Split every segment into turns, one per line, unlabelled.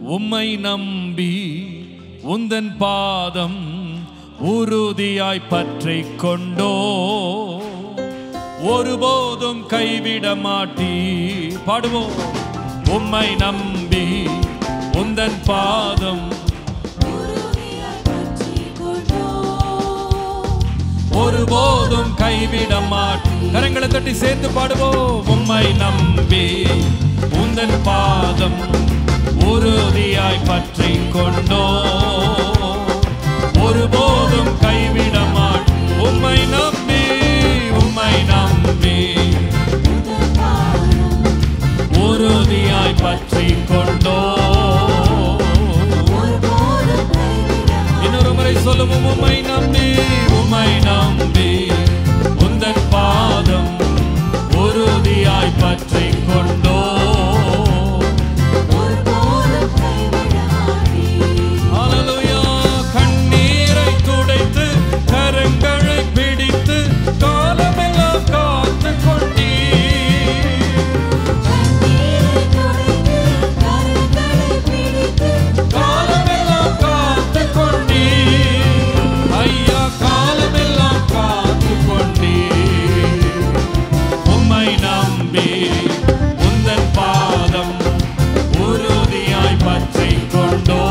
உம்மை நம்பி உந்தன் பாதம் உறுதியாய் பற்றிக் கொண்டோ ஒருபோதும் கைவிட மாட்டீ பாடுவோம் உம்மை நம்பி உந்தன் பாதம்
உறுதியாய் பற்றிக் கொண்டோம்.
ஒருபோதும் கைவிட மாட்டீ கரங்களை தட்டி சேர்த்து பாடுவோம் உம்மை நம்பி உந்தன் பாதம் உறுதியாய் பற்றிக் கொண்டோ ஒருபோதும் கைவிட மாட்டீ உம்மை நம்பி உம்மை நம்பி
உந்தன் பாதம்
உறுதியாய் பற்றிக் கொண்டோ
ஒருபோதும் கைவிட
இன்னொரு முறை சொல்லுவோம் உம்மை நம்பி உம்மை நம்பி உந்தன் பாதம் உறுதியாய் பற்றிக் கொண்டோ
ஒருபோதும் கைவிட மாட்டீர்.
ஹalleluya கண்ணீரை துடைத்து கரங்களை பிடித்து காலமெல்லாம் காத்து கொண்டீர்
கண்ணீரை துடைத்து, கரங்களை பிடித்து,
காலமெல்லாம் காத்து கொண்டீர் ஐயா காலமெல்லாம் காத்து கொண்டீர் உம்மை நம்பி உந்தன் பாதம் உறுதியாய் பற்றிக் கொண்டோ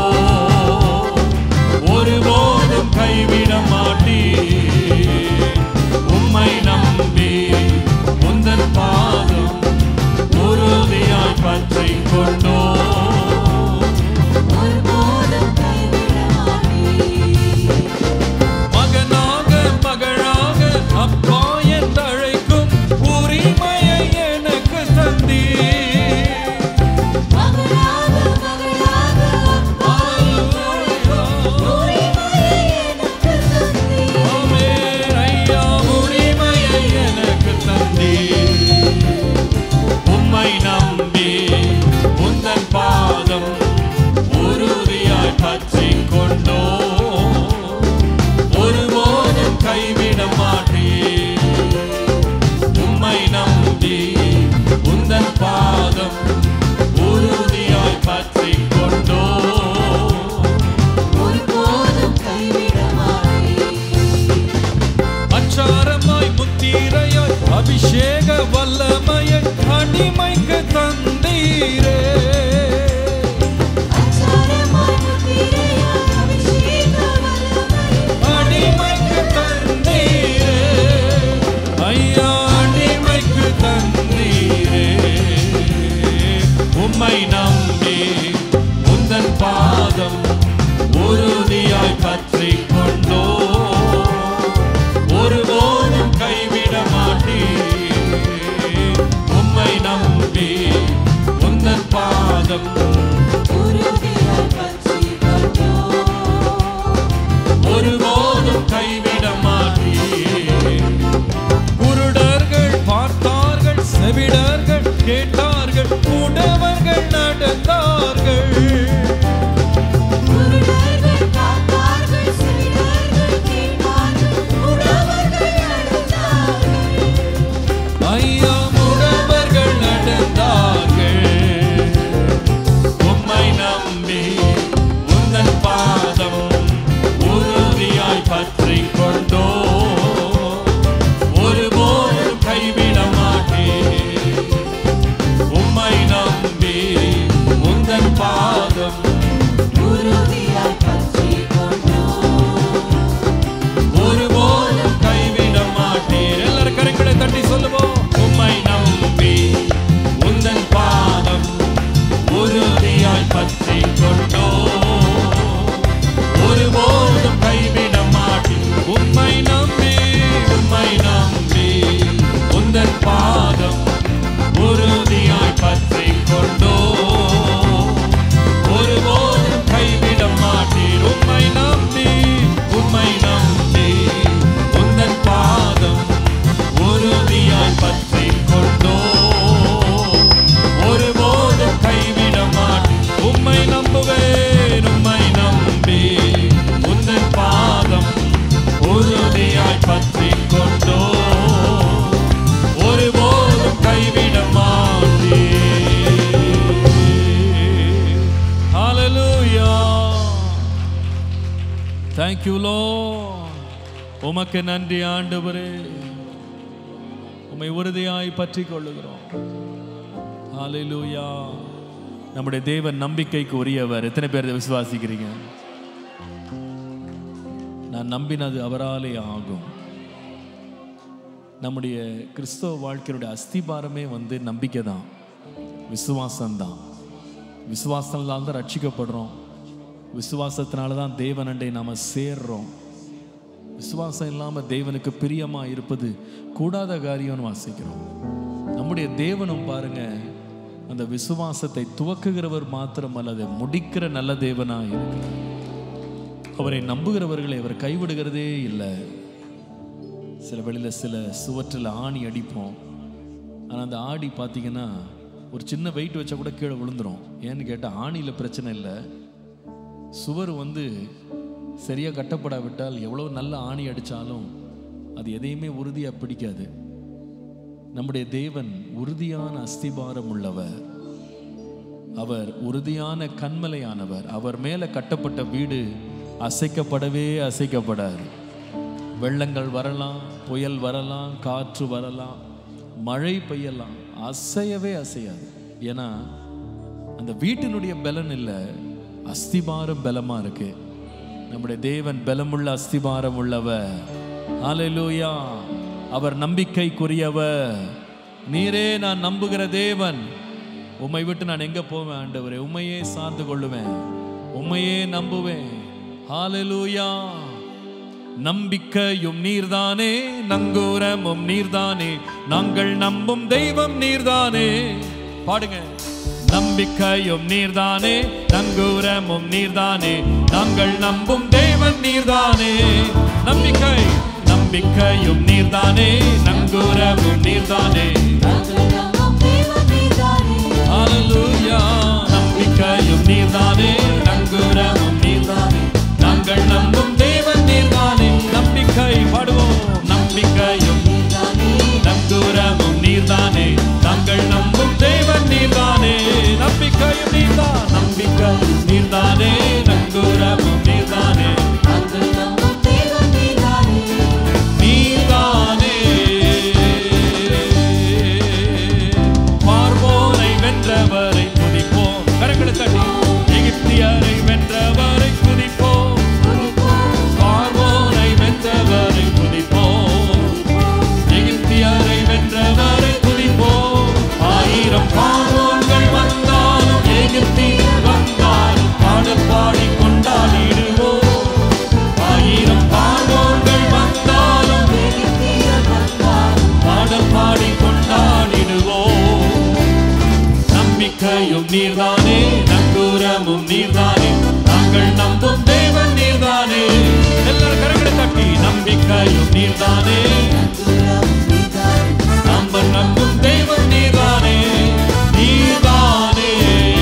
ஒருபோதும் கைவிட மாட்டீர் உம்மை நம்பி உந்தன் பாதம் உறுதியாய் பற்றிக் கொண்டோ
ஒருபோதும் கைவிட மாட்டீர்.
மகனாக மகளாக அப்பா என்றழைக்கும் உரிமையை எனக்கு தந்தீர்
மகளாக, மகளாக, அப்பா உரிமையை எனக்கு தந்தீர்.
ஆமென். ஐயா, உரிமையை எனக்கு தந்தீர். உம்மை நம்பி உந்தன் பாதம் உறுதியாய் பற்றிக் கொண்டோ ஒருபோதும் கைவிட மாட்டீர் உம்மை நம்பி உந்தன் பாதம் உறுதியாய் பற்றிக் கொண்டோ
ஒருபோதும் கைவிட மாட்டீர்.
அச்சாரமாய் முத்திரையாய் அபிஷேக வல்லமையை அடிமைக்கு தந்தீரே
அச்சாரமாய் முத்திரையாய் அபிஷேக வல்லமையை
அடிமைக்கு தந்தீரே ஐயா அடிமைக்கு தந்தீரே உம்மை நம்பி உந்தன் பாதம் உறுதியாய் பற்றிக் கொண்டோ ஒருபோதும் கைவிட மாட்டீர் உம்மை நம்பி உந்தன் பாதம் தேங்க்யூ லோ உமக்கு நன்றி ஆண்டவரே உம்மை உறுதியாய் பற்றி கொள்ளுகிறோம் ஹalleluya நம்முடைய தேவன் நம்பிக்கைக்கு உரியவர் எத்தனை பேர் இதை விசுவாசிக்கிறீங்க நான் நம்பினது அவராலே ஆகும் நம்முடைய கிறிஸ்தவ வாழ்க்கையுடைய அஸ்திபாரமே வந்து நம்பிக்கை தான் விசுவாசம்தான் விசுவாசத்தால் தான் ரட்சிக்கப்படுறோம் விசுவாசத்தினால தான் தேவனண்டை நாம் சேர்றோம் விசுவாசம் இல்லாமல் தேவனுக்கு பிரியமா இருப்பது கூடாத காரியம்னு வாசிக்கிறோம் நம்முடைய தேவனும் பாருங்க அந்த விசுவாசத்தை துவக்குகிறவர் மாத்திரமல்ல அதை முடிக்கிற நல்ல தேவனா இருக்கிறார் அவரை நம்புகிறவர்களை அவர் கைவிடுகிறதே இல்லை சில வேளையில் சில சுவற்றில் ஆணி அடிப்போம் ஆனால் அந்த ஆடி பார்த்தீங்கன்னா ஒரு சின்ன வெயிட் வச்சா கூட கீழே விழுந்துரும் ஏன்னு கேட்டால் ஆணியில் பிரச்சனை இல்லை சுவர் வந்து சரியாக கட்டப்படாவிட்டால் எவ்வளோ நல்ல ஆணி அடித்தாலும் அது எதையுமே உறுதியாக பிடிக்காது நம்முடைய தேவன் உறுதியான அஸ்திபாரம் உள்ளவர் அவர் உறுதியான கண்மலையானவர் அவர் மேலே கட்டப்பட்ட வீடு அசைக்கப்படவே அசைக்கப்படாது வெள்ளங்கள் வரலாம் புயல் வரலாம் காற்று வரலாம் மழை பெய்யலாம் அசையவே அசையாது ஏன்னா அந்த வீட்டினுடைய பலன் இல்லை அஸ்திபாரம் பலமா இருக்கு நம்முடைய தேவன் பலமுள்ள அஸ்திபாரம் உள்ளவர் ஹalleluya அவர் நம்பிக்கைக்குரியவர் நீரே நான் நம்புகிற தேவன் உம்மை விட்டு நான் எங்க போவேன் ஆண்டவரே உம்மையே சார்ந்து கொள்ளுவேன் உம்மையே நம்புவேன் ஹalleluya நம்பிக்கையும் நீர்தானே நங்கூரமும் நீர்தானே நாங்கள் நம்பும் தெய்வம் நீர்தானே பாடுங்க நம்பிக்கையும் நீர்தானே நங்கூரமும் நீர்தானே நாங்கள் நம்பும் தெய்வம் நீர்தானே நம்பிக்கை நம்பிக்கையும் நீர்தானே நங்கூரமும் நீர்தானே
நாங்கள் நம்பும் தெய்வம் நீதானே.
ஹalleluya நம்பிக்கையும் நீர்தானே நங்கூரமும் நீர்தானே நாங்கள் நம்பும் தேவன் நீர்தானே நம்பிக்கை பாடுவோம் நம்பிக்கையும்
நீதானே.
நங்கூரமும் நீர்தானே நாங்கள் நம்பும் தேவன் நீர்தானே நம்பிக்கையும் நீர்தான் நம்பிக்கையும் நீர்தானே நங்கூரமும் நீர்தானே
நாங்கள் நம்பும் தெய்வம் நீதானே.
நீர்தானே பார்வோனை வென்றவரை துதிப்போம் கரங்களை தட்டி எகிப்தியரை வென்றவரை துதிப்போம் பார்வோனை வென்றவரை துதிப்போம் எகிப்தியரை வென்றவரை துதிப்போம் ஆயிரம் பார்வோன்கள் வந்தாலும் எகிப்தியர் வந்தாலும் பாடல் பாடி கொண்டாடிடுவோம் ஆயிரம் பார்வோன்கள் வந்தாலும்
எகிப்தியர் வந்தாலும்
பாடல் பாடி கொண்டாடிடுவோம் நம்பிக்கையும் நீர்தானே நங்கூரமும் நீர்தானே நாங்கள் நம்பும் தேவன் நீர்தானே எல்லாரும் கரங்களை தட்டி நம்பிக்கையும் நீர்தானே
நங்கூரமும் நீதானே.
நம்ம நம்பும் தெய்வம் நீர்தானே நீர்தானே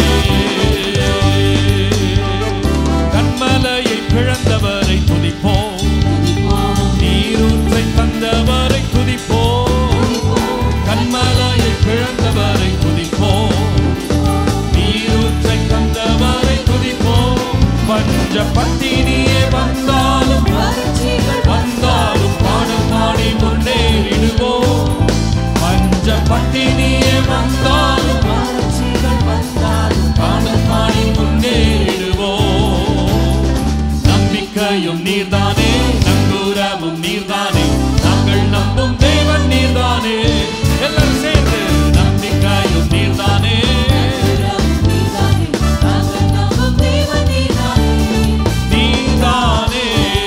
கண்மலையை பிழந்தவரை துதிப்போம்
துதிப்போம்,
நீரூற்றை தந்தவரை துதிப்போம் கண்மலையை பிழந்தவரை துதிப்போம் நீரூற்றை தந்தவரை துதிப்போம் பஞ்ச பத்தினியே வந்தாலும்
வறட்சிகள்
வந்தாலும் பாடல் பாடி முன்னேறிடுவோம் பஞ்ச பத்தினியே வந்தாலும்
வறட்சிகள் வந்தாலும்
பாடல் பாடி முன்னேறிடுவோம் நம்பிக்கையும் நீர்தானே நங்கூரமும் நீர்தானே நாங்கள் நம்பும் தேவன் நீர்தானே எல்லாரும் சேர்ந்து நம்பிக்கையும் நீர்தானே
நங்கூரமும் நீதானே. நாங்கள் நம்பும் தெய்வம் நீதானே.
நீதானே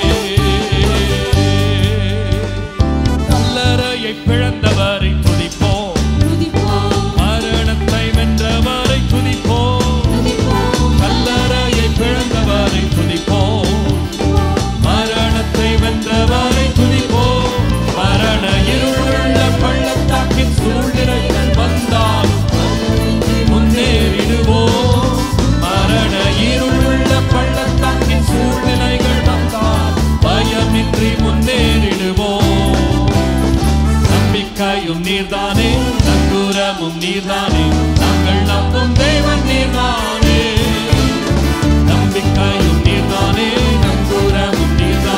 கல்லறையை பிழந்தவரை துதிப்போம்
துதிப்போம்,
மரணத்தை வென்றவரை துதிப்போம்
துதிப்போம்,
கல்லறையை பிழந்தவரை துதிப்போம் மரணத்தை வென்றவரை துதிப்போம் மரண இருளுள்ள பள்ளத்தாக்கின் சூழ்நிலைகள் வந்தாலும் முன்னேறிடுவோம் மரண இருளுள்ள பள்ளத்தாக்கின் சூழ்நிலைகள் வந்தால் பயமின்றி முன்னேறிடுவோம் நம்பிக்கையும் நீர்தானே நங்கூரமும் நீர்தானே நாங்கள் நம்பும் தேவன் நீர்தானே நம்பிக்கையும் நீர்தானே நங்கூரமும் நீர்தானே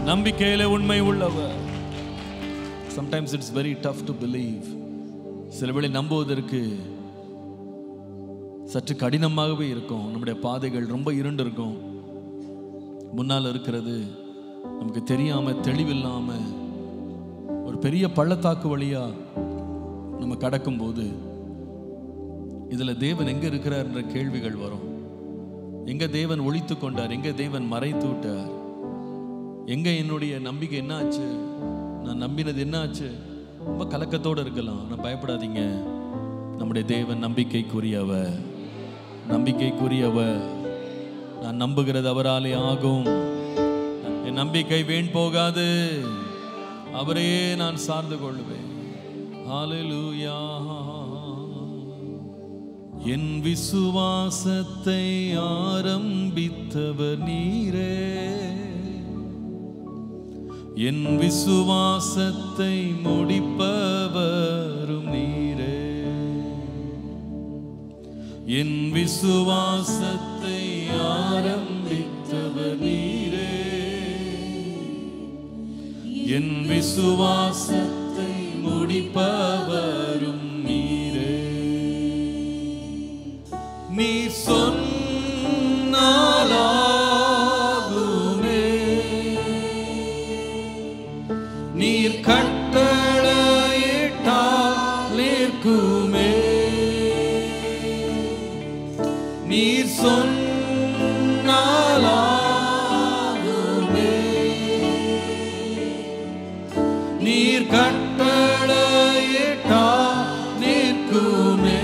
நம்பிக்கையில உண்மை உள்ளவர் sometimes it's very tough to believe சில வேளை நம்புவதற்கு சற்று கடினமாகவே இருக்கும் நம்முடைய பாதைகள் ரொம்ப இருண்டு இருக்கும் முன்னால் இருக்கிறது நமக்கு தெரியாம தெளிவில்லாம ஒரு பெரிய பள்ளத்தாக்கு வழியா நம்ம கடக்கும்போது இதுல தேவன் எங்க இருக்கிறார் என்ற கேள்விகள் வரும் எங்க தேவன் ஒழித்து கொண்டார் எங்க தேவன் மறைத்து விட்டார் எங்க என்னுடைய நம்பிக்கை என்ன ஆச்சு நான் நம்பினது என்ன ஆச்சு ரொம்ப கலக்கத்தோடு இருக்கலாம் ஆனால் பயப்படாதீங்க நம்முடைய தேவன் நம்பிக்கைக்குரியவர் நம்பிக்கைக்குரியவர் நான் நம்புகிறது அவராலே ஆகும் என் நம்பிக்கை வீண் போகாது அவரையே நான் சார்ந்து கொள்வேன் ஹalleluya என் விசுவாசத்தை ஆரம்பித்தவர் நீரே என் விசுவாசத்தை முடிப்பவரும் நீரே என் விசுவாசத்தை ஆரம்பித்தவர் நீரே என் விசுவாசத்தை முடிப்பவரும் நீரே நீ சொன்னாலாகுமே நீர் கட்டளையிட்டால் நிற்குமே நீர் சொன்னாலாகுமே நீர் கட்டளையிட்டால் நிற்குமே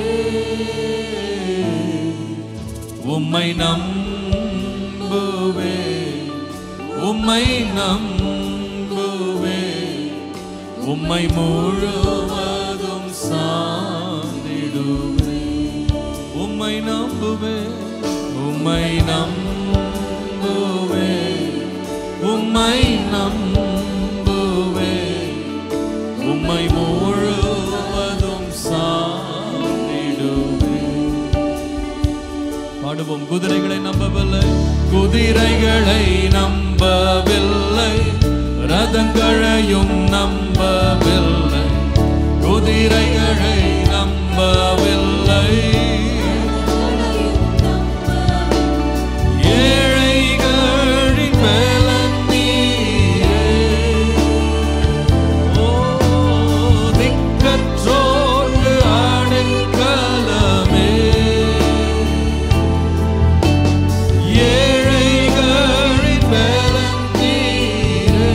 உம்மை நம்புவே உம்மை நம்புவே உம்மை முழுவதும் சார்ந்திடுவே உம்மை நம்புவே உம்மை நம்புவே உம்மை நம்புவே உம்மை முழுவதும் சார்ந்திடுவே பாடுவோம் குதிரைகளை நம்பவில்லை குதிரைகளை நம்பவில்லை ரதங்களையும் நம்பவில்லை குதிரைகளை நம்பவில்லை ஏழைகளின் பலன் நீரே. ஓ, திக்கற்றோர்க்கு அடைக்கலமே ஏழைகளின் பலன் நீரே.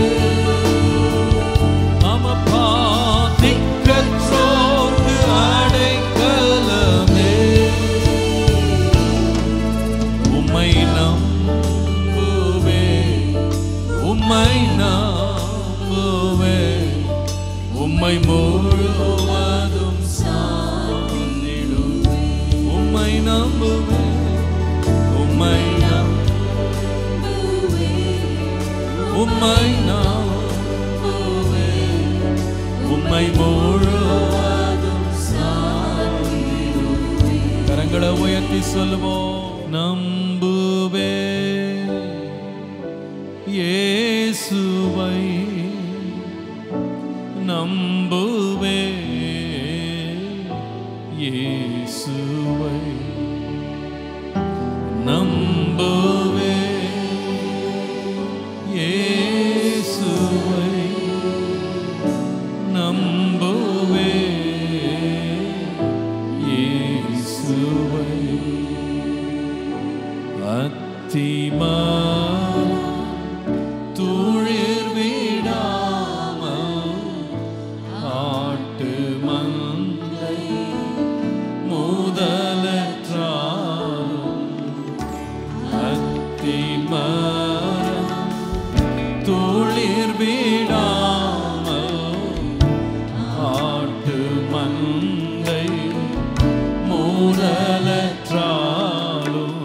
ஆமப்பா, திக்கற்றோர்க்கு அடைக்கலமே. உம்மை நம்புவே உம்மை நம்புவே உம்மை முழுவதும் சார்ந்திடுவே உம்மை நம்புவே உம்மை நம்புவே உம்மை நம்புவே உம்மை முழுவதும் சார்ந்திடுவே கரங்களை உயர்த்தி சொல்லுவோம் நம்புவே இயேசுவை நம்புவே இயேசுவை நம்புவே இயேசுவை நம்புவே இயேசுவை அத்திமா துளிர் விடாமல் ஆட்டு மந்தை முதலற்றாலும் அத்திமரம் துளிர் விடாமல் ஆட்டு மந்தை முதலற்றாலும்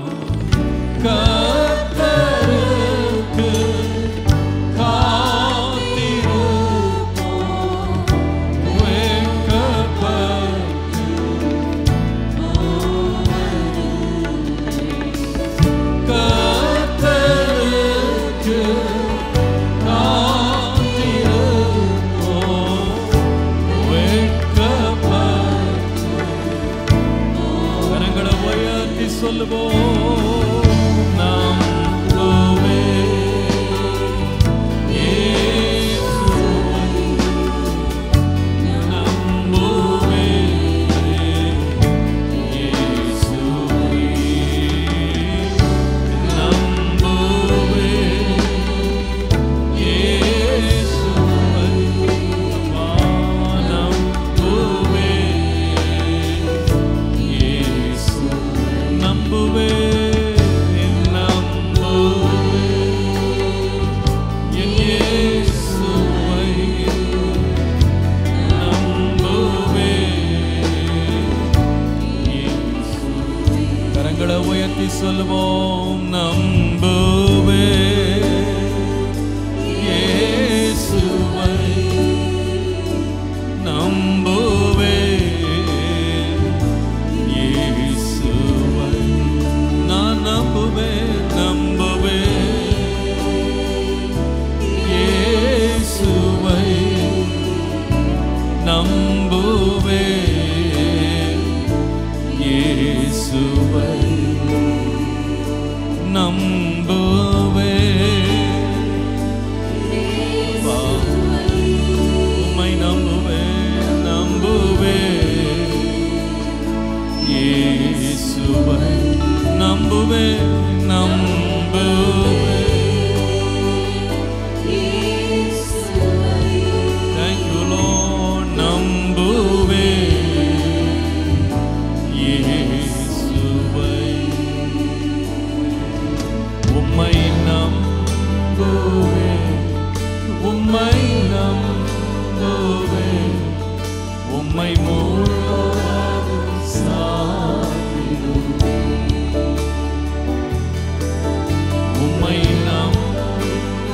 கர்த்தருக்கு காத்திருப்போம் வெட்கப்பட்டு கர்த்தருக்கு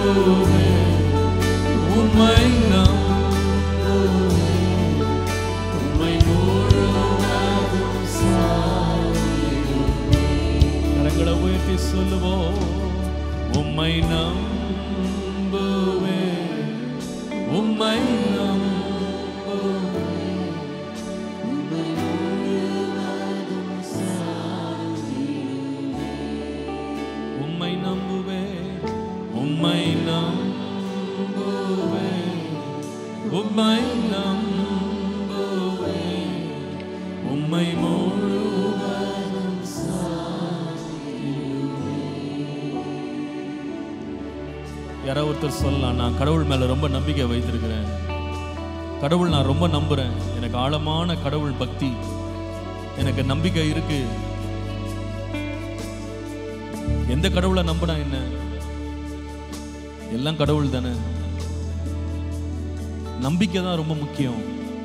உம்மை நம்புவேன் உம்மை முழுவதும் சார்ந்திடுவேன். கரங்களை உயர்த்தி சொல்லுவோம் உம்மை நம்புவேன் உம்மை நம்புவேன் உம்மை நம்புவேன் உம்மை நம்புவேன் உம்மை நம்புவேன் உம்மை முழுவதும் யாரோ ஒருத்தர் சொல்லலாம் நான் கடவுள் மேல ரொம்ப நம்பிக்கை வைத்திருக்கிறேன் கடவுள் நான் ரொம்ப நம்புறேன் எனக்கு ஆழமான கடவுள் பக்தி எனக்கு நம்பிக்கை இருக்கு எந்த கடவுளை நம்பினா என்ன எல்லாம் கடவுள் தானே நம்பிக்கை தான் ரொம்ப முக்கியம்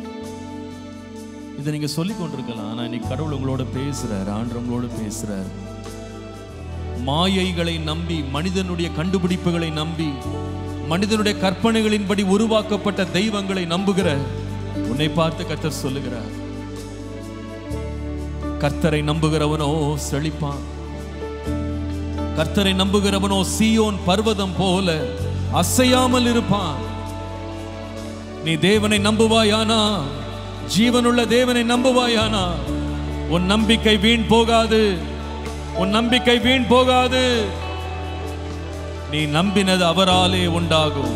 இதை நீங்க சொல்லி கொண்டிருக்கலாம் ஆனா இன்னைக்கு கடவுள் உங்களோட பேசுறார் ஆண்டு உங்களோட பேசுறார் மாயைகளை நம்பி மனிதனுடைய கண்டுபிடிப்புகளை நம்பி மனிதனுடைய கற்பனைகளின்படி உருவாக்கப்பட்ட தெய்வங்களை நம்புகிற உன்னை பார்த்து கர்த்தர் சொல்லுகிறார் கர்த்தரை நம்புகிறவனோ செழிப்பான் கர்த்தரை நம்புகிறவனோ சீயோன் பர்வதம் போல அசையாமல் இருப்பான் நீ தேவனை நம்புவாயானா ஜீவனுள்ள தேவனை நம்புவாயானா உன் நம்பிக்கை வீண் போகாது உன் நம்பிக்கை வீண் போகாது நீ நம்பினது அவராலே உண்டாகும்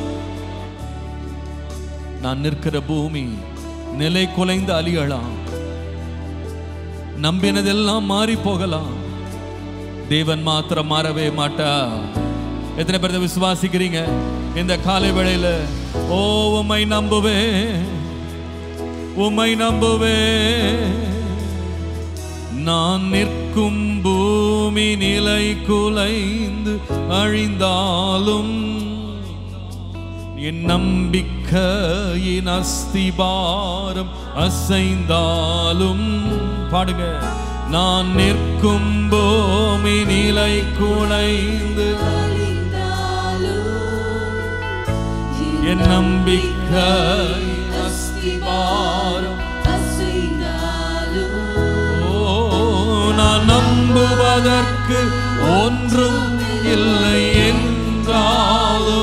நான் நிற்கிற பூமி நிலை குலைந்து அழியலாம் நம்பினதெல்லாம் மாறி போகலாம் தேவன் மாத்திரம் மாறவே மாட்டா எத்தனை பேர் இதை விசுவாசிக்கிறீங்க இந்த காலை வேளையில ஓ உம்மை நம்புவே உம்மை நம்புவே நான் நிற்கும் பூமி நிலை குலைந்து அழிந்தாலும் என் நம்பிக்கையின் அஸ்திபாரம் அசைந்தாலும் பாடுங்க நான் நிற்கும் பூமி நிலை குலைந்து என் நம்பிக்கை அஸ்திபாரம் ஓ நான் நம்புவதற்கு ஒன்றும் இல்லை என்றாலோ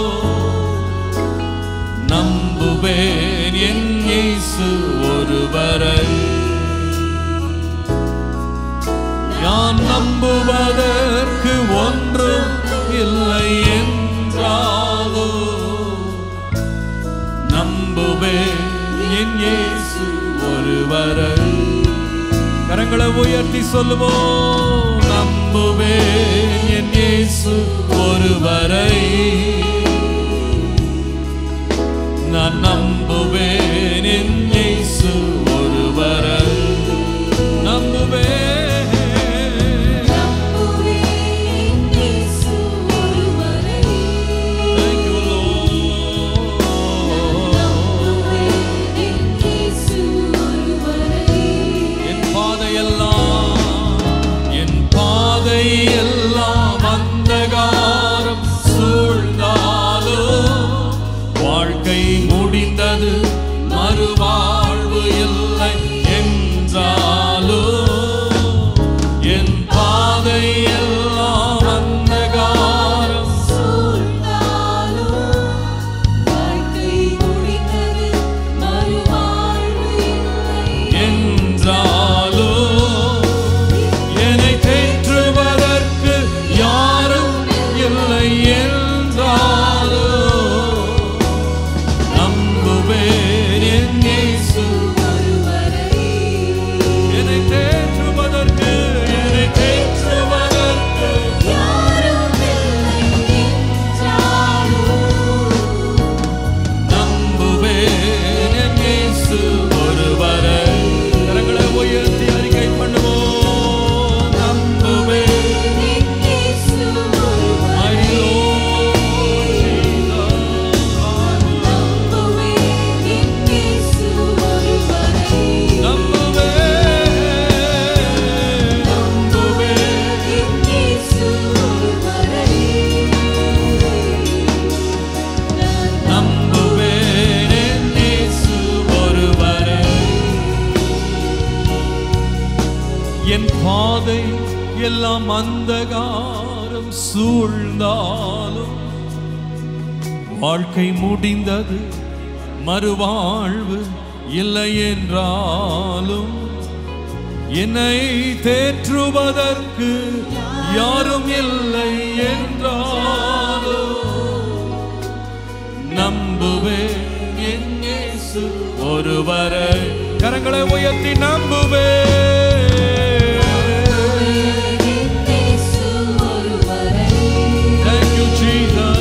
நம்புவேன் என் இயேசு ஒருவரை நான் நம்புவதற்கு ஒன்றும் இல்லை என்றாலோ நம்புவேன் என் இயேசு ஒருவரை கரங்களை உயர்த்தி சொல்லுவோம் நம்புவேன் என் இயேசு ஒருவரை நான் நம்புவேன் என் இயேசு ஒருவரை நம்புவேன் Thank you, Lord. என் பாதையெல்லாம் என் பாதையெல்லாம் அந்தகாரம் சூழ்ந்தா பாதை எல்லாம் அந்தகாரம் சூழ்ந்தாலும் வாழ்க்கை முடிந்தது மறுவாழ்வு இல்லை என்றாலும் என்னை தேற்றுவதற்கு யாரும் இல்லை என்றாலும் நம்புவே என் இயேசு ஒருவரை கரங்களை உயர்த்தி நம்புவே
இயேசு ஒருவரை
Thank you, Jesus.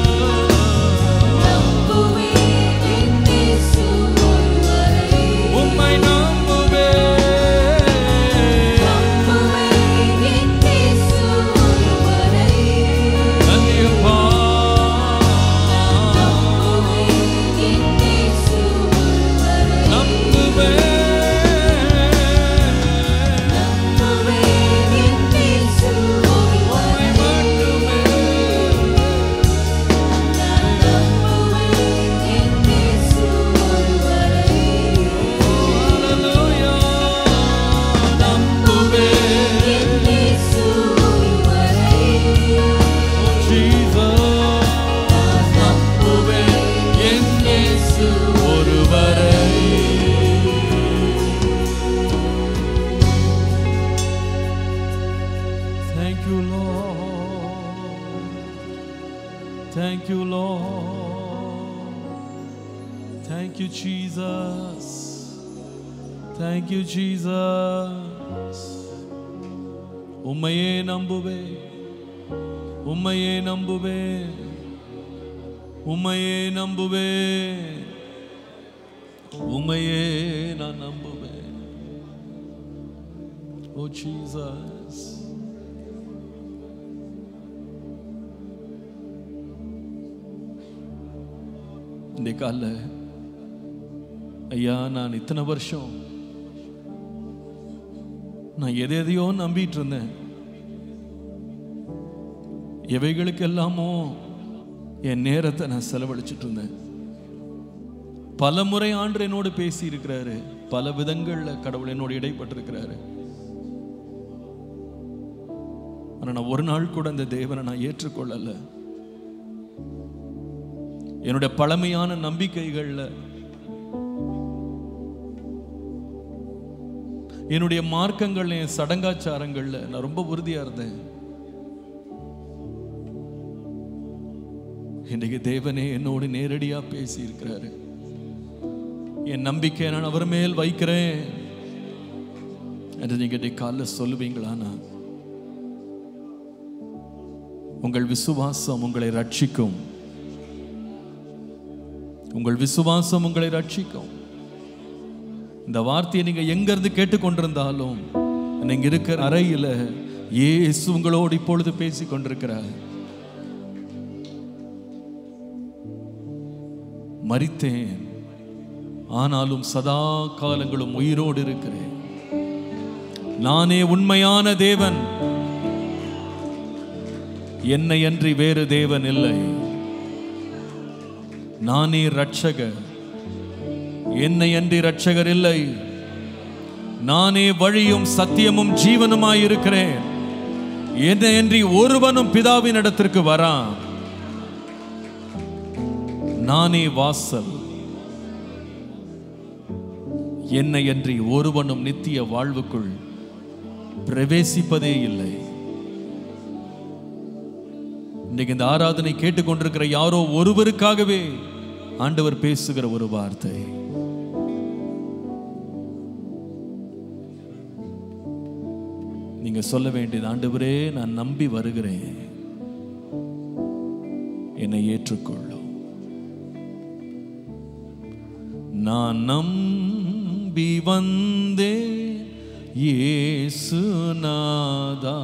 நம்புவேன் இயேசு ஒருவரை
உம்மை நம்புவே
நம்புவேன் இயேசு ஒருவரை
நன்றியப்பா.
நம்புவேன் இயேசு ஒருவரை
நம்புவே.
நம்புவேன் இயேசு
உம்மை
ஒருவரை
மட்டுமே.
நான் நம்புவேன் இயேசு ஒருவரை
Hallelujah. நம்புவே.
இயேசு ஒருவரை
Jesus. நம்புவே. என் இயேசு ஒருவரை Thank you, Lord. Thank you, Lord. Thank you, Jesus. Thank you, Jesus. உம்மையே நம்புவே உம்மையே நம்புவே உம்மையே நம்புவே உம்மையே நான் நம்புவேன் ஓ ஜீசஸ் இந்த கால ஐயா நான் இத்தனை வருஷம் நான் எதை எதையோ நம்பிட்டு இருந்தேன் எவைகளுக்கெல்லாமோ என் நேரத்தை நான் செலவழிச்சிட்டு இருந்தேன் பல முறை ஆண்டு என்னோடு பேசி இருக்கிறாரு பல விதங்கள்ல கடவுள் என்னோடு இடைப்பட்டிருக்கிறாரு ஆனா நான் ஒரு நாள் கூட அந்த தேவனை நான் ஏற்றுக்கொள்ளல என்னுடைய பழமையான நம்பிக்கைகள்ல என்னுடைய மார்க்கங்கள்ல என் சடங்காச்சாரங்கள்ல நான் ரொம்ப உறுதியா இருந்தேன் இன்றைக்கு தேவனே என்னோடு நேரடியா பேசி இருக்கிறாரு என் நம்பிக்கை நான் அவர் மேல் வைக்கிறேன் என்று நீங்க இன்னைக்கு காலைல சொல்லுவீங்களானா உங்கள் விசுவாசம் உங்களை ரட்சிக்கும் உங்கள் விசுவாசம் உங்களை ரட்சிக்கும் இந்த வார்த்தையை நீங்க எங்க இருந்து கேட்டுக்கொண்டிருந்தாலும் நீங்க இருக்கிற அறையில இயேசு உங்களோடு இப்பொழுது பேசிக் கொண்டிருக்கிறார் மரித்தேன் ஆனாலும் சதா காலங்களும் உயிரோடு இருக்கிறேன் நானே உண்மையான தேவன் என்னை அன்றி வேறு தேவன் இல்லை நானே ரட்சகர் என்னை அன்றி ரட்சகர் இல்லை நானே வழியும் சத்தியமும் ஜீவனுமாய் இருக்கிறேன் என்னை அன்றி ஒருவனும் பிதாவின் இடத்திற்கு வரான் நானே வாசல் என்னை அன்றி ஒருவனும் நித்திய வாழ்வுக்குள் பிரவேசிப்பதே இல்லை இன்னைக்கு இந்த ஆராதனை கேட்டுக்கொண்டிருக்கிற யாரோ ஒருவருக்காகவே ஆண்டவர் பேசுகிற ஒரு வார்த்தை நீங்க சொல்ல வேண்டியது ஆண்டவரே நான் நம்பி வருகிறேன் என்னை ஏற்றுக்கொள்ளும் நான் நம்பி வந்தேன் இயேசுநாதா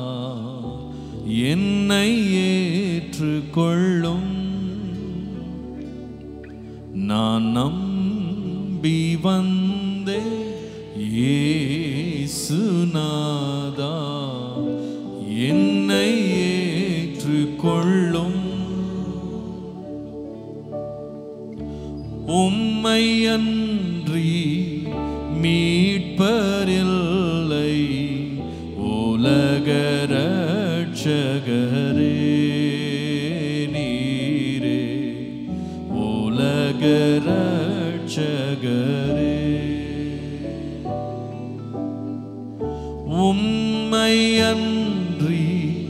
என்னை ஏற்றுக்கொள்ளும் நான் நம்பி வந்தேன் இயேசுநாதா என்னை ஏற்றுக்கொள்ளும் உம்மை அன்றி மீட்பரில்லை உலகில் உலக ரட்சகரே உம்மை அன்றி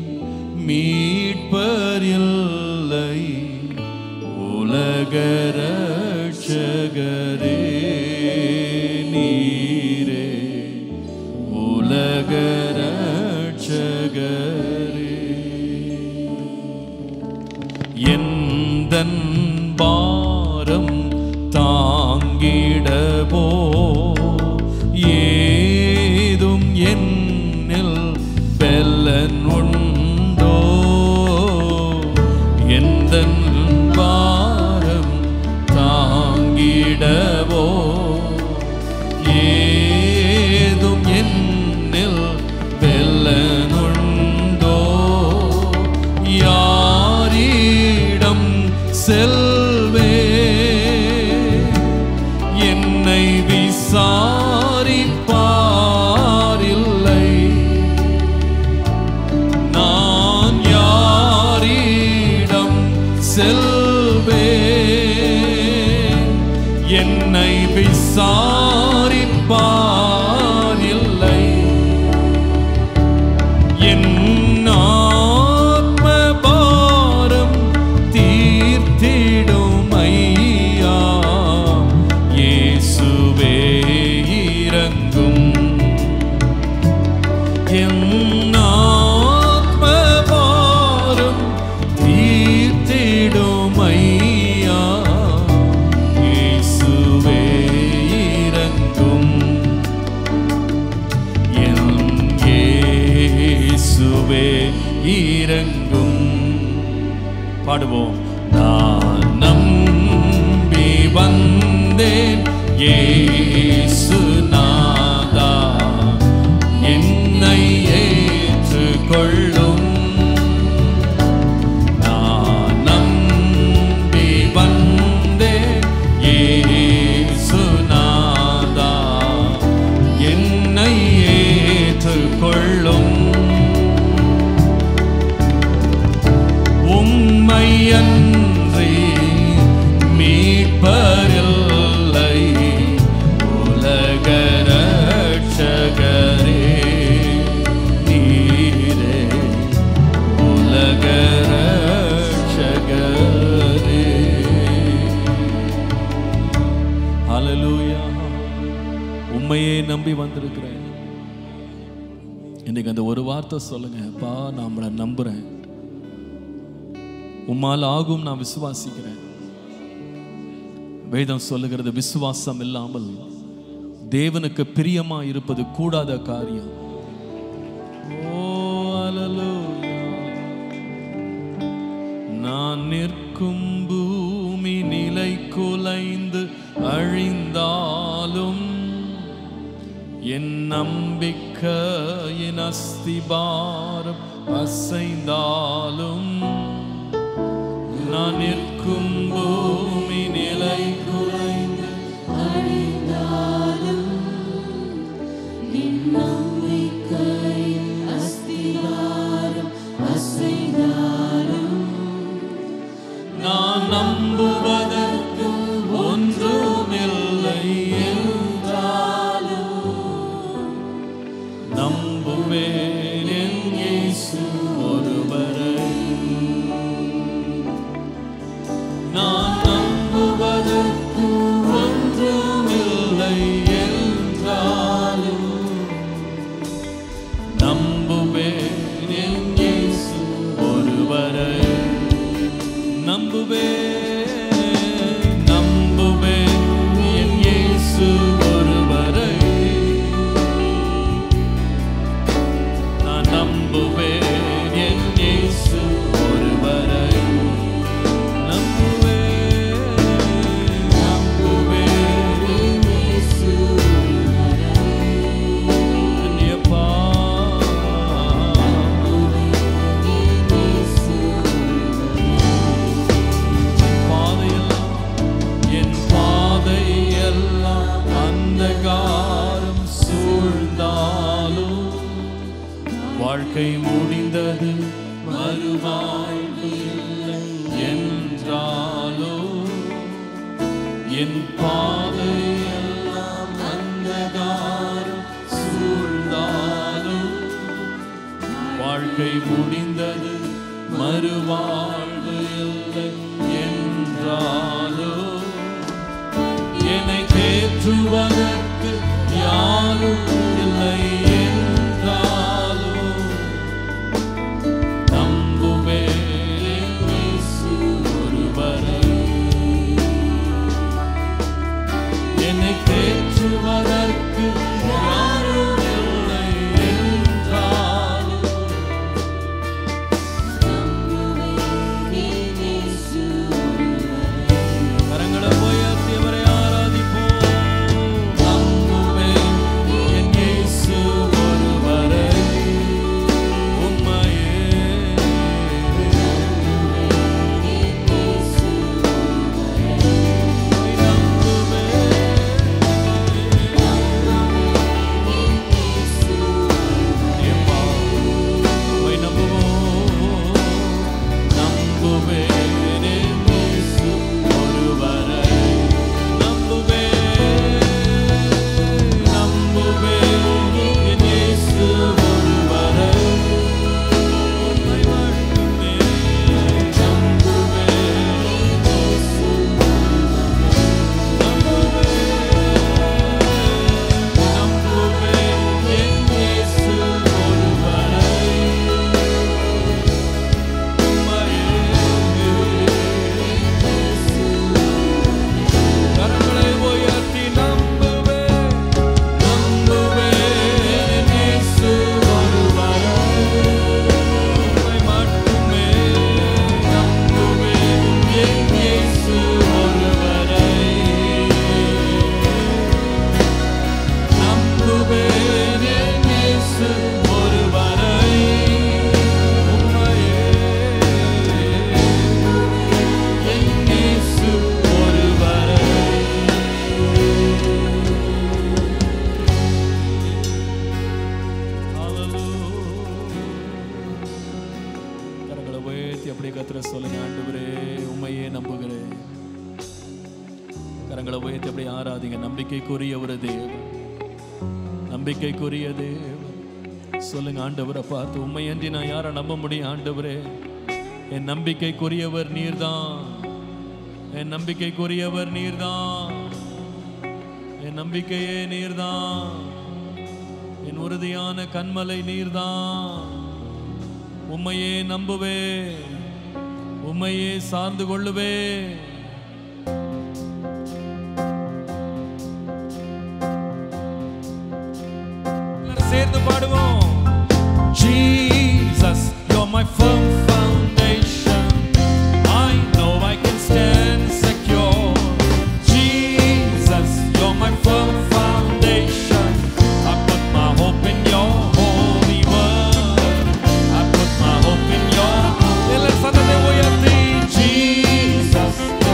மீட்பர் இல்லை உலக ரட்சகரே நீரே உலக ரட்சகரே எந்தன் பாரம் தாங்கிடவோ ஏதும் என்னில் பெல்லன் உண்டோ எந்தன் பாரம் தாங்கிடவோ ஏதும் என்னில் வெல்லனுண்டோ யாரிடம் செல்வே என்னை விசாரிப்பாரில்லை நான் யாரிடம் செல்வேன் என்னை விசாரிப்பாரில்லை என் ஆத்ம பாரம் தீர்த்திடும் ஐயா இயேசுவே இறங்கும் என் ஆத்ம பாரம் தீர்த்திடும் ஐயா இயேசுவே இறங்கும் என் இயேசுவே இறங்கும் பாடுவோம் நான் நம்பி வந்தேன் இயேசு நாதா என்னை ஏற்றுக்கொள்ளும் நான் நம்பி வந்தேன் இயேசு நாதா என்னை ஏற்றுக்கொள்ளும் உம்மை அன்றி மீட்பரில்லை உலக ரட்சகரே நீரே உலக ரட்சகரே ஹalleluya உம்மையே நம்பி வந்திருக்கிறேன் இன்னைக்கு அந்த ஒரு வார்த்தை சொல்லுங்க அப்பா நான் உம்மை நம்புறேன் உம்மால் ஆகும் நான் விசுவாசிக்கிறேன் வேதம் சொல்லுகிறது விசுவாசம் இல்லாமல் தேவனுக்கு பிரியமா இருப்பது கூடாத காரியம் ஓ அல்லேலூயா. நான் நிற்கும் பூமி நிலை குலைந்து அழிந்தாலும் என் நம்பிக்கையின் அஸ்திபாரம் அசைந்தாலும் நான் நிற்கும் பூமி நிலை குலைந்து நான் நம்புவதற்கு ஒன்றுமில்லை என்றாலும் நம்புவேன் என் இயேசு ஒருவரை நான் நம்புவதற்கு ஒன்றுமில்லை என்றாலும் நம்புவேன் என் இயேசு ஒருவரை நம்புவேன் நம்புவேன் என் இயேசு ஒருவரை நான் நம்புவேன் என் இயேசு ஒருவரை நம்புவேன் நம்புவேன் என் இயேசு அந்நியப்பா பாதையெல்லாம் என் பாதையெல்லாம் அந்தகாரம் சூழ்ந்தாலும் வாழ்க்கை முடிந்தது மறுவாழ்வு இல்லை என்றாலும் என் பாதையெல்லாம் அந்தகாரம் சூழ்ந்தாலும் வாழ்க்கை முடிந்தது மறுவாழ்வு இல்லை என்றாலோ என்னை தேற்றுவதற்கு யாரும் இல்லை என்றாலோ நம்புவேன் இயேசு ஒருவரை என்னை தேற்றுவதற்கு யாரும் இல்லை என்றாலும் கரங்களை உயர்த்தி அவரை ஆராதிப்போம். நம்புவேன் என் இயேசு ஒருவரை, உம்மையே. ஏப்பா, உம்மை நம்புவோம். நம்புவேன் என் இயேசு ஒருவரை. நம்புவேன், நம்புவேன் என் இயேசு ஒருவரை. உம்மை மட்டுமே நம்புவேன் இயேசு நம்புவேன் என் இயேசு ஒருவரை. கரங்களை உயர்த்தி நம்புவேன் நம்புவேன் இயேசு ஒருவரை. உம்மை மட்டுமே நம்புவேன் என் இயேசு ஒருவரை. நம்புவேன் என் இயேசு ஒருவரை. உம்மையே என் இயேசு ஒருவரை. கரங்களை உயர்த்தி அப்படியே கத்திர சொல்லுங்க ஆண்டவரே உண்மையே நம்புகிறேன் கரங்களை உயர்த்தி அப்படியே ஆராதிங்க நம்பிக்கைக்குரிய ஒரு தேவன் நம்பிக்கைக்குரிய தேவன் சொல்லுங்க ஆண்டவரை பார்த்து உண்மையன்றி நான் யாரை நம்ப முடியும் ஆண்டவரே என் நம்பிக்கைக்குரியவர் நீர்தான் என் நம்பிக்கைக்குரியவர் நீர்தான் என் நம்பிக்கையே நீர்தான் என் உறுதியான கண்மலை நீர்தான் உம்மையே நம்புவே உம்மையே சார்ந்து கொள்ளுவே சேர்ந்து பாடுவோம் Jesus, you're my firm foundation. I know I can stand secure. Jesus, you're my firm foundation. I put my hope in your holy word. I put my hope in your. எல்லாரும் சத்தத்தை உயர்த்தி. Jesus,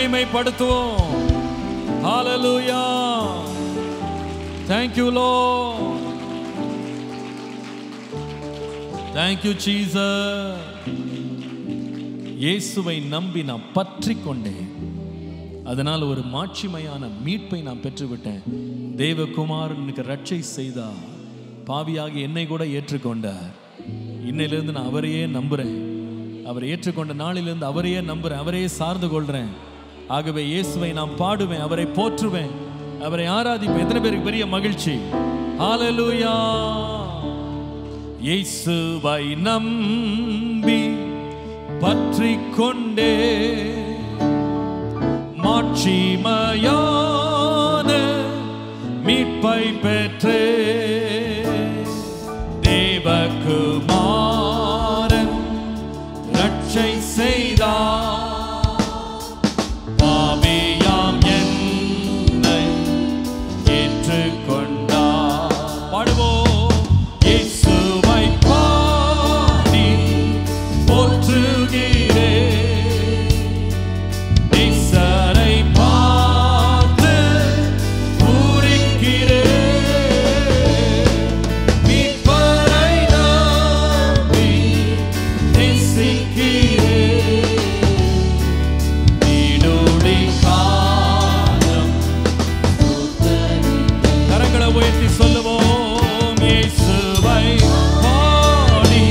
மகிமைப்படுத்துவோம் ஹalleluya thank you lord thank you jesus இயேசுவை நம்பி நான் பற்றி கொண்டேன் அதனால் ஒரு மாட்சிமையான மீட்பை நான் பெற்றுவிட்டேன் தேவகுமாரனுக்கு ரட்சை செய்தார் பாவியாகி என்னை கூட ஏற்றுக்கொண்டார் இன்னையிலிருந்து நான் அவரையே நம்புறேன் அவர் ஏற்றுக்கொண்ட நாளிலிருந்து அவரையே நம்புறேன் அவரையே சார்ந்து கொள்றேன் ஆகவே இயேசுவை நான் பாடுவேன் அவரை போற்றுவேன் அவரை ஆராதிப்பேன் எத்தனை பேருக்கு பெரிய மகிழ்ச்சி ஹalleluya இயேசுவை நம்பி பற்றி கொண்டே மாட்சிமையான மீட்பை பெற்றே தேவகுமாரன் ரட்சை செய்தார் பாவியாம் என்னை ஏற்றுக்கொண்டார் பாடுவோம் இயேசுவை பாடி போற்றுகிறேன் நேசரை பார்த்து பூரிக்கிறேன். மீட்பரை நம்பி நேசிக்கிறேன். நீடூழி காலம் கரங்களை உயர்த்தி சொல்லுவோம் இயேசுவை பாடி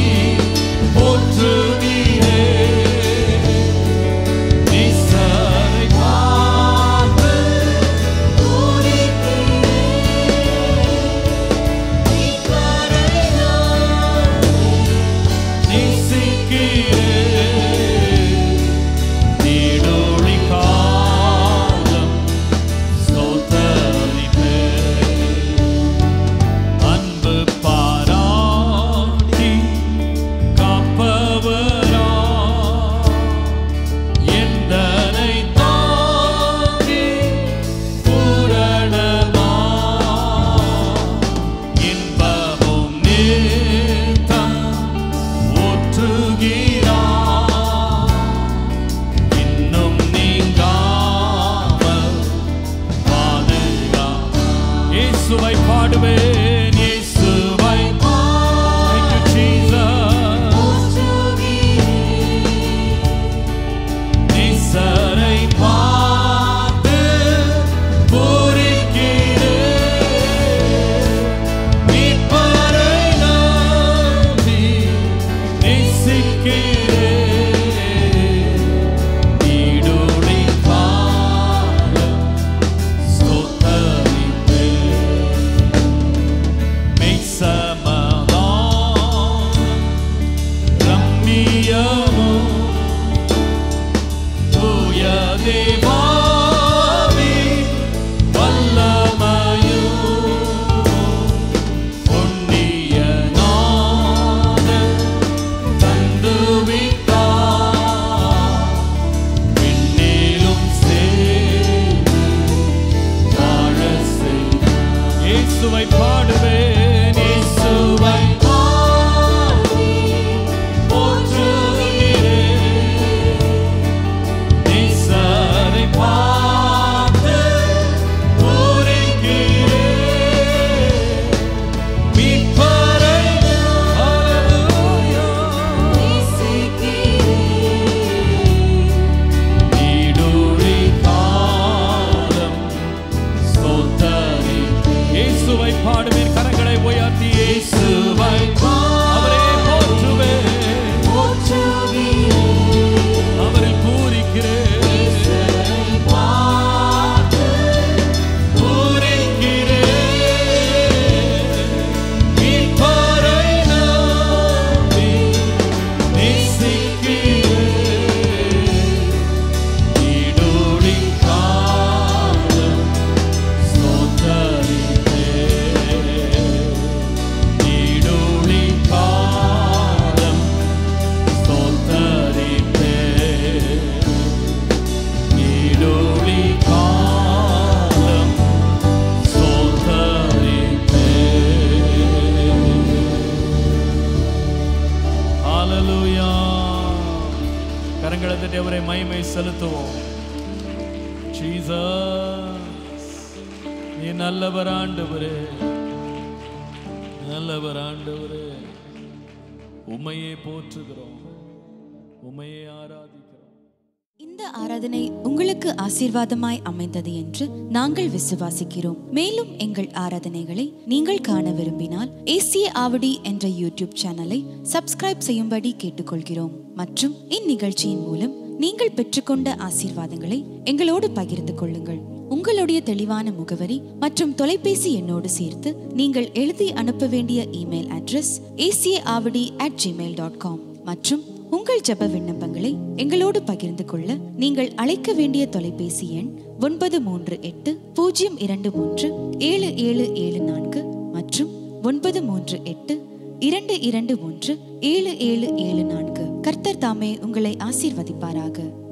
போற்றுகிறேன் நேசரை பார்த்து நேசிக்கிறேன். நீடூழி காலம் ஸ்தோத்தரிப்பேன். அன்பு பாராட்டி காப்பவரா எந்தனை தாங்கி பூரணமா இன்பமும் நித்தம் ஊற்றுகிறார் இன்னும் நீங்காமல் பாதுகா இயேசுவை பாடுவேன் இயேசுவை Thank you, Jesus. நேசரை பார்த்து பூரிக்கிறேன். மீட்பரை நம்பி நேசிக்கிறேன். நீடூழி காலம் ஸ்தோத்தரிப்பேன். மெய்சமாதானம் ரம்மியமும் தூய தேவாவி வல்லமையும் புண்ணிய நாதன் தந்துவிட்டார். விண்ணிலும் சேர்ந்து வாழச் செய்தார். இயேசுவை பாடுவேன் இயேசுவை போற்றுகிறேன் நேசரை பார்த்து பூரிக்கிறேன். மீட்பரை ஹalleluya. நீடூழி காலம் ஸ்தோத்தரிப்பேன். இயேசுவை பாடுவேன் கரங்களை உயர்த்தி இயேசுவை அவரே போற்றுவேன் அவரில் பூரிக்கிறேன் பூரிக்கிறேன். மீட்பரை நம்பி நேசிக்கிறேன். நீடூழி காலம் ஸ்தோத்தரிப்பேன். நீடூழி காலம் ஸ்தோத்தரிப்பேன். நீடூழி காலம் ஸ்தோத்தரிப்பேன். ஹalleluya. கரங்களை தட்டி அவரை மகிமை செலுத்துவோம் ஜீசஸ் நீ நல்லவர் ஆண்டவரே நல்லவர் ஆண்டவரே உம்மையே போற்றுகிறோம் உம்மையே ஆராதிக்கிறோம்
இந்த ஆராதனை உங்களுக்கு ஆசீர்வாதமாய் அமைந்தது என்று நாங்கள் விசுவாசிக்கிறோம் மேலும் எங்கள் ஆராதனைகளை நீங்கள் காண விரும்பினால் ஏசிய ஆவடி என்ற யூடியூப் சேனலை சப்ஸ்கிரைப் செய்யும்படி கேட்டுக்கொள்கிறோம் மற்றும் இந்நிகழ்ச்சியின் மூலம் நீங்கள் பெற்றுக்கொண்ட ஆசீர்வாதங்களை எங்களோடு பகிர்ந்து கொள்ளுங்கள் உங்களுடைய தெளிவான முகவரி மற்றும் தொலைபேசி எண்ணோடு சேர்த்து நீங்கள் எழுதி அனுப்ப வேண்டிய இமெயில் அட்ரஸ் ஏசிய Avadi at gmail dot com மற்றும் உங்கள் ஜெப விண்ணப்பங்களை எங்களோடு பகிர்ந்து கொள்ள நீங்கள் அழைக்க வேண்டிய தொலைபேசி எண் ஒன்பது மூன்று எட்டு பூஜ்ஜியம் இரண்டு மூன்று ஏழு ஏழு ஏழு நான்கு மற்றும் ஒன்பது மூன்று எட்டு இரண்டு இரண்டு ஒன்று ஏழு ஏழு ஏழு நான்கு கர்த்தர் தாமே உங்களை ஆசீர்வதிப்பாராக